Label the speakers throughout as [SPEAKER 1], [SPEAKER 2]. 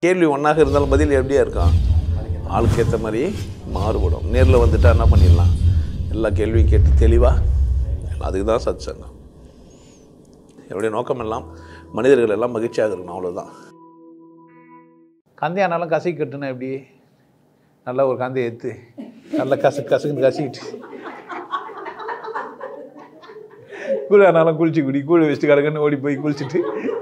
[SPEAKER 1] கேள்வி ஒன்றாக இருந்தாலும் பதில் எப்படியா இருக்கும் ஆளுக்கு ஏற்ற மாதிரி மாறுபடும் நேரில் வந்துட்டா என்ன பண்ணிடலாம் எல்லா கேள்வியும் கேட்டு தெளிவாக அதுக்கு தான் சத் சங்கம் என்னுடைய நோக்கம் எல்லாம் மனிதர்கள் எல்லாம் மகிழ்ச்சியாக இருக்கணும் அவ்வளோதான்
[SPEAKER 2] கந்தையானாலும் கசக்கி கட்டுனா எப்படி நல்லா ஒரு கந்தையை எடுத்து நல்லா கசு கசக்குன்னு கசிக்கிட்டு கூழானாலும் குளிச்சு குடி கூழ வச்சுட்டு கிடக்குன்னு ஓடி போய் குளிச்சுட்டு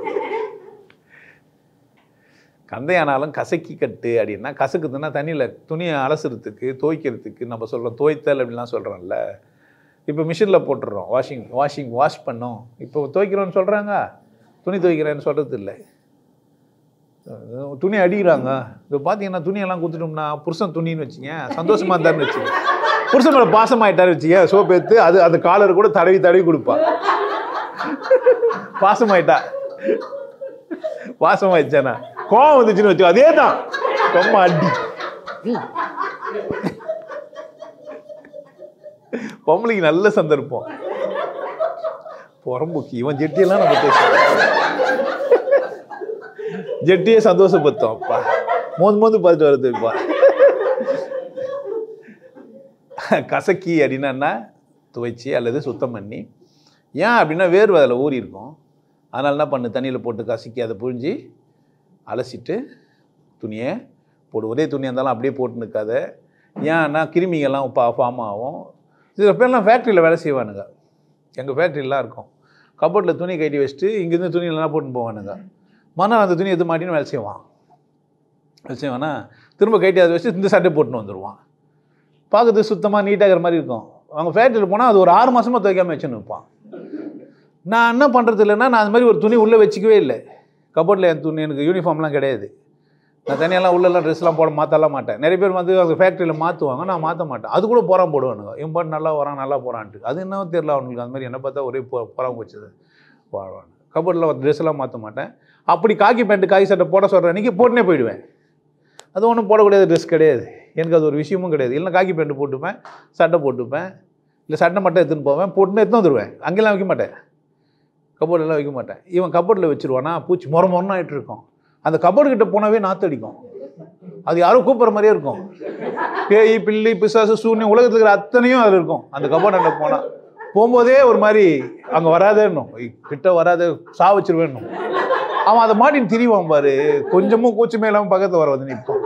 [SPEAKER 2] கந்தையானாலும் கசக்கி கட்டு அப்படின்னா கசக்குதுன்னா தண்ணியில் துணியை அலசுறதுக்கு துவைக்கிறதுக்கு நம்ம சொல்கிறோம் துவைத்தல் அப்படிலாம் சொல்கிறோம்ல இப்போ மிஷினில் போட்டுடுறோம் வாஷிங் வாஷிங் வாஷ் பண்ணோம் இப்போ துவைக்கிறோன்னு சொல்கிறாங்க துணி துவைக்கிறேன்னு சொல்கிறது இல்லை துணி அடிக்கிறாங்க இப்போ பார்த்தீங்கன்னா துணியெல்லாம் கொடுத்துட்டோம்னா புருஷன் துணின்னு வச்சுங்க சந்தோஷமா இருந்தாருன்னு வச்சுங்க புருஷன் மேலே பாசமாயிட்டாரு வச்சுங்க சோப்பு எடுத்து அது அந்த காலர் கூட தடவி தடவி கொடுப்பா பாசமாயிட்டா பாசமாயிடுச்சானா கோவம் வந்துச்சுன்னு வச்சு அதே தான் ரொம்ப அடி பொம்பளைக்கு நல்ல சந்தர்ப்பம் புறம்புக்கு இவன் ஜெட்டியெல்லாம் நம்ம பேசுவோம் ஜெட்டியே சந்தோஷப்பட்டோம் அப்பா மோந்து மோந்து பார்த்துட்டு வருது இப்பா கசக்கி அப்படின்னா என்ன? துவைச்சி அல்லது சுத்தம் பண்ணி ஏன் அப்படின்னா வேர்வை அதில் ஊறி இருக்கும் அதனால என்ன பண்ணு தண்ணியில் போட்டு கசக்கி அதை புழிஞ்சு அலசிட்டு துணியை போடு ஒரே துணியாக இருந்தாலும் அப்படியே போட்டு நிற்காத ஏன்னா கிருமிகள்லாம் இப்போ ஃபார்ம் ஆகும் சில பேர்லாம் ஃபேக்ட்ரியில் வேலை செய்வானுங்க எங்கள் ஃபேக்ட்ரிலாம் இருக்கும் கபோர்டில் துணி கட்டி வச்சுட்டு இங்கேருந்து துணியெல்லாம் போட்டுன்னு போவானுங்க மனம் அந்த துணி எது மாட்டின்னு வேலை செய்வான் வேலை செய்வானா திரும்ப கட்டி அதை வச்சு இந்த சட்டை போட்டுன்னு வந்துடுவான் பார்க்கறதுக்கு சுத்தமாக நீட்டாகிற மாதிரி இருக்கும் அவங்க ஃபேக்ட்ரியில் போனால் அது ஒரு ஆறு மாதமாக துவைக்காம வச்சுன்னு இருப்பான் நான் என்ன பண்ணுறது இல்லைன்னா நான் அந்த மாதிரி ஒரு துணி உள்ளே வச்சுக்கவே இல்லை கபோர்டில் என் துணி எனக்கு யூனிஃபார்ம்லாம் கிடையாது நான் தனியெல்லாம் உள்ளெல்லாம் ட்ரெஸ்லாம் போட மாற்றலாம் மாட்டேன் நிறைய பேர் வந்து அந்த ஃபேக்ட்ரியில் மாற்றுவாங்க நான் மாற்ற மாட்டேன் அது கூட போகிறான் போடுவானுங்க இவன் பாட்டு நல்லா வரான் நல்லா போகிறான்ட்டு அது என்ன தெரியல அவனுக்கு அந்த மாதிரி என்ன பார்த்தா ஒரே போ போகிறான் போச்சுது வாழ்வான் கபோர்டில் ட்ரெஸ்ஸெல்லாம் மாற்ற மாட்டேன் அப்படி காக்கி பேண்ட்டு காக்கி சட்டை போட சொல்கிற அன்றைக்கி போட்டுனே போயிடுவேன் அது ஒன்றும் போடக்கூடிய ட்ரெஸ் கிடையாது எனக்கு அது ஒரு விஷயமும் கிடையாது இல்லை காக்கி பேண்ட் போட்டுப்பேன் சட்டை போட்டுப்பேன் இல்லை சட்டை மட்டும் எடுத்துன்னு போவேன் போட்டுன்னு எடுத்து வந்துடுவேன் அங்கெல்லாம் வைக்க மாட்டேன் கபோர்டெல்லாம் வைக்க மாட்டேன் இவன் கபோர்டில் வச்சுருவானா பூச்சி மொர மொரன்னு ஆகிட்டு இருக்கும் அந்த கபோர்டு கிட்ட போனாவே நாத்தடிக்கும் அது யாரும் கூப்பிட்ற மாதிரியே இருக்கும் பேய் பில்லி பிசாசு சூன்யம் உலகத்தில் இருக்கிற அத்தனையும் அது இருக்கும் அந்த கபோர்டில் போனால் போகும்போதே ஒரு மாதிரி அங்கே வராதேன்னும் ஐய், கிட்ட வராதே சா வச்சிருவேன்னும் அவன் அதை மாட்டின்னு திரிவான் பாரு கொஞ்சமும் கூச்சமே இல்லாமல் பக்கத்தில் வர வந்து நிற்பான்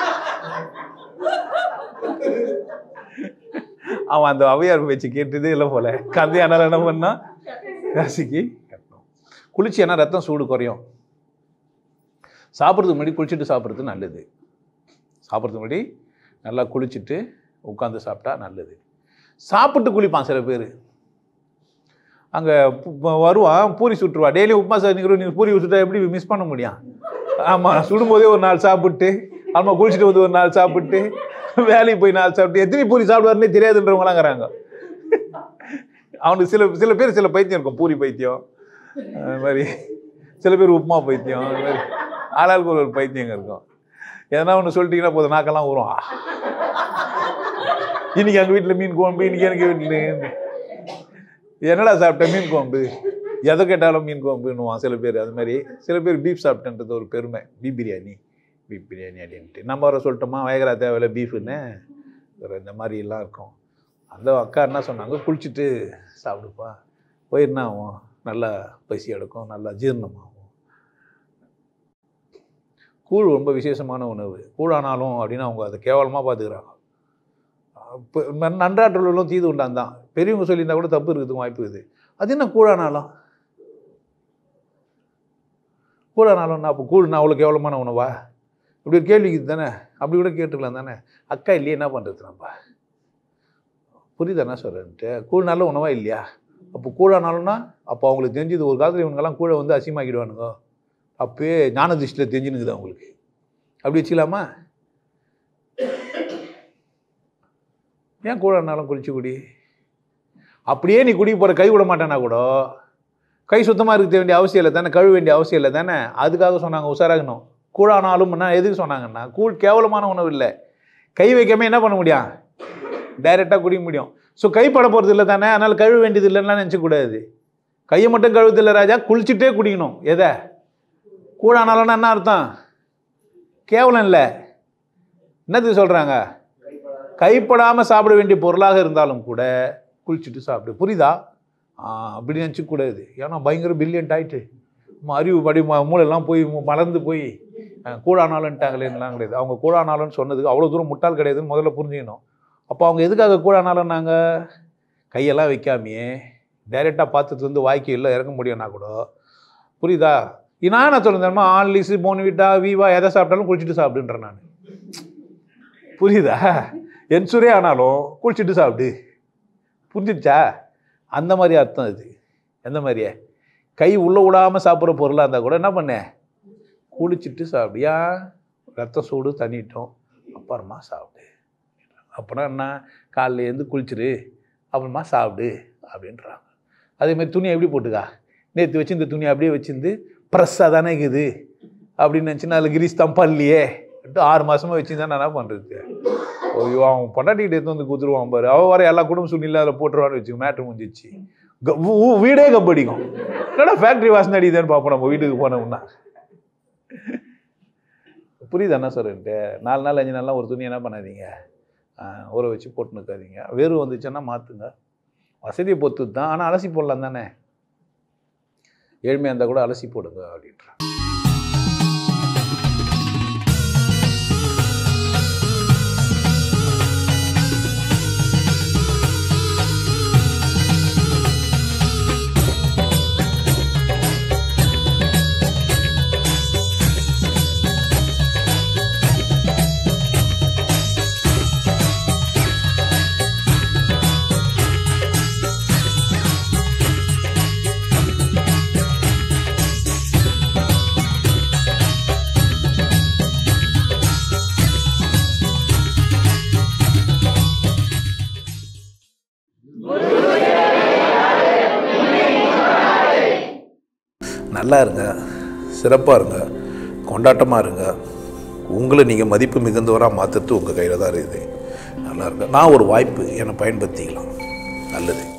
[SPEAKER 2] அவன் அந்த அவையார் வச்சு கேட்டதே இல்லை போல கந்தையானால என்ன பண்ணா காசிக்கு கட்டணும் குளிச்சு ஏன்னா ரத்தம் சூடு குறையும் சாப்பிட்றதுக்கு முன்னாடி குளிச்சுட்டு சாப்பிட்றது நல்லது சாப்பிட்றதுக்கு முன்னாடி நல்லா குளிச்சுட்டு உட்காந்து சாப்பிட்டா நல்லது சாப்பிட்டு குளிப்பான் சில பேர் அங்கே வருவான் பூரி சுட்டுருவா டெய்லி உப்புமா சார் நீ பூரி சுட்டா எப்படி மிஸ் பண்ண முடியும் ஆமாம் சுடும்போதே ஒரு நாள் சாப்பிட்டு ஆமா குளிச்சுட்டு வந்து ஒரு நாள் சாப்பிட்டு வேலைக்கு போய் நாள் சாப்பிட்டு எத்தனை பூரி சாப்பிடுவாருன்னே தெரியாதுன்றவங்களாங்கிறாங்க அவனுக்கு சில சில பேர் சில பைத்தியம் இருக்கும் பூரி பைத்தியம் அது மாதிரி சில பேர் உப்புமா பைத்தியம் அது மாதிரி ஆளாளுக்கு ஒரு ஒரு பைத்தியங்க இருக்கும் எதனா ஒன்று சொல்லிட்டீங்கன்னா போதும் நாக்கெல்லாம் வரும் ஆ. இன்னைக்கு எங்கள் வீட்டில் மீன் குழம்பு இன்னைக்கு எனக்கு வீட்டில் என்னடா சாப்பிட்டேன் மீன் குழம்பு எதை கேட்டாலும் மீன் குழம்புன்னுவான் சில பேர் அது மாதிரி சில பேர் பீஃப் சாப்பிட்டேன்றது ஒரு பெருமை பீஃப் பிரியாணி பீஃப் பிரியாணி அப்படின்ட்டு நம்ம வர சொல்லிட்டோமா வயகரா தேவையில்ல பீஃபுன்னு ஒரு இந்த மாதிரிலாம் இருக்கும் அந்த அக்கா என்ன சொன்னாங்க குளிச்சுட்டு சாப்பிடுப்பா போய் என்ன ஆகும் நல்லா பசி எடுக்கும் நல்லா ஜீரணமாகும் கூழ் ரொம்ப விசேஷமான உணவு கூழானாலும் அப்படின்னு அவங்க அதை கேவலமாக பார்த்துக்கிறாங்க இப்போ நன்- நன்றாற்றுள்ளும் தீது உண்டான் தான் பெரியவங்க சொல்லியிருந்தா கூட தப்பு இருக்கிறதுக்கு வாய்ப்பு இருக்குது அது என்ன கூழானாலும் கூழானாலும்னா அப்போ கூழ்னா அவ்வளோ கேவலமான உணவா இப்படி ஒரு கேள்வி இருக்குது தானே அப்படி கூட கேட்டுக்கலாம் தானே அக்கா இல்லையே என்ன பண்ணுறது நம்ம புரியுதா என்ன சொல்கிறேன்ட்டு கூழ் நல்ல உணவா இல்லையா அப்போ கூழானாலும்னா அப்போ அவங்களுக்கு தெரிஞ்சது ஒரு காலத்தில் இவனுங்கெல்லாம் கூழை வந்து அசிமாக்கிடுவானுங்க அப்பயே ஞான திருஷ்டியில் தெரிஞ்சுனுக்குது அவங்களுக்கு அப்படி வச்சுக்கலாமா ஏன் கூழானாலும் குளிச்சு குடி அப்படியே நீ குடி போகிற கை விட மாட்டேன்னா கூட கை சுத்தமாக இருக்க வேண்டிய அவசியம் இல்லை தானே கழுவ வேண்டிய அவசியம் இல்லை தானே அதுக்காக சொன்னாங்க உஷாராகணும் கூழானாலும்னா எதுக்கு சொன்னாங்கன்னா கூழ் கேவலமான உணவு இல்லை கை வைக்காம என்ன பண்ண முடியும் டைரெக்டாக குடிக்க முடியும் ஸோ கை பட போகிறது இல்லை தானே அதனால் கழுவ வேண்டியது இல்லைன்னா நினச்சக்கூடாது கையை மட்டும் கழுவுதில்லை ராஜா குளிச்சுட்டே குடிக்கணும் எதை கூழானாலும்னா என்ன அர்த்தம் கேவலம் இல்லை என்னத்துக்கு சொல்கிறாங்க கைப்படாமல் சாப்பிட வேண்டிய பொருளாக இருந்தாலும் கூட குளிச்சுட்டு சாப்பிடு புரியுதா ஆ, அப்படி நினச்சிக்கூடாது ஏன்னா பயங்கர பில்லியன்ட் ஆயிட்டு நம்ம அறிவு படி ம- மூளையெல்லாம் போய் ம- மலர்ந்து போய் அஹ், கூழானாலன்ட்டாங்களேன்னுலாம் கிடையாது அவங்க கூழானாலன்னு சொன்னதுக்கு அவ்வளோ தூரம் முட்டாள் கிடையாதுன்னு முதல்ல புரிஞ்சுக்கணும் அப்போ அவங்க எதுக்காக கூழானாலும் நாங்கள் கையெல்லாம் வைக்காமையே டைரெக்டாக பார்த்துட்டு வந்து வாய்க்கையில் இறங்க முடியும்னா கூட புரியுதா நான் என்ன சொல்லுறேன் ஆன்லிஸு போன்விட்டா வீவா எதை சாப்பிட்டாலும் குளிச்சுட்டு சாப்பிடுன்றேன் நான் புரியுதா என்சுரே ஆனாலும் குளிச்சுட்டு சாப்பிடு புரிஞ்சிடுச்சா அந்த மாதிரி அர்த்தம் இது எந்த மாதிரியே கை உள்ள விடாமல் சாப்பிட்ற பொருளாக இருந்தால் கூட என்ன பண்ணேன் குளிச்சுட்டு சாப்பிடு ஏன் ரத்த சூடு தண்ணிட்டோம் அப்புறமா சாப்பிடு அப்புறம் என்ன காலைல எழுந்து குளிச்சிரு அப்புறமா சாப்பிடு அப்படின்றாங்க அதேமாதிரி துணி எப்படி போட்டுக்கா நேற்று வச்சு இந்த துணி அப்படியே வச்சிருந்து ப்ரெஸ்ஸாக தானே இருக்குது அப்படின்னு நினச்சி அதில் கிரீஸ் தம்பா இல்லையே ஆறு மாதமாக வச்சுருந்தா நான் என்ன பண்ணுறது ஐயோ அவன் பொண்டாட்டிகிட்ட எடுத்து வந்து குத்துருவான் பாரு அவன் வர எல்லா குடும்ப சூழ்நிலை அதில் போட்டுருவான்னு வச்சுக்கோ மேட்ரு முடிஞ்சிச்சு க- ஊ- ஊ- வீடே கப்படிக்கும் என்னடா ஃபேக்ட்ரி வாசனை அடிக்குதான்னு பார்ப்போம் நம்ம வீட்டுக்கு போனோம்னா புரியுது என்ன சொல்கிறேன்ட்டு நாலு நாள் அஞ்சு நாள்லாம் ஒரு துணி என்ன பண்ணாதீங்க ஆஹ், ஊற வச்சு போட்டுன்னு இருக்காதீங்க வேறு வந்துச்சுன்னா மாற்றுங்க வசதியை பொறுத்து தான் ஆனால் அலசி போடலாம் தானே ஏழ்மையாக இருந்தால் கூட அலசி போடுங்க அப்படின்றான்
[SPEAKER 1] நல்லா இருங்க சிறப்பாக இருங்க கொண்டாட்டமாக இருங்க உங்களை நீங்கள் மதிப்பு மிகுந்தவராக மாற்றுறது உங்கள் கையில் தான் இருக்குது நல்லா இருங்க நான் ஒரு வாய்ப்பு என்னை பயன்படுத்திக்கலாம் நல்லது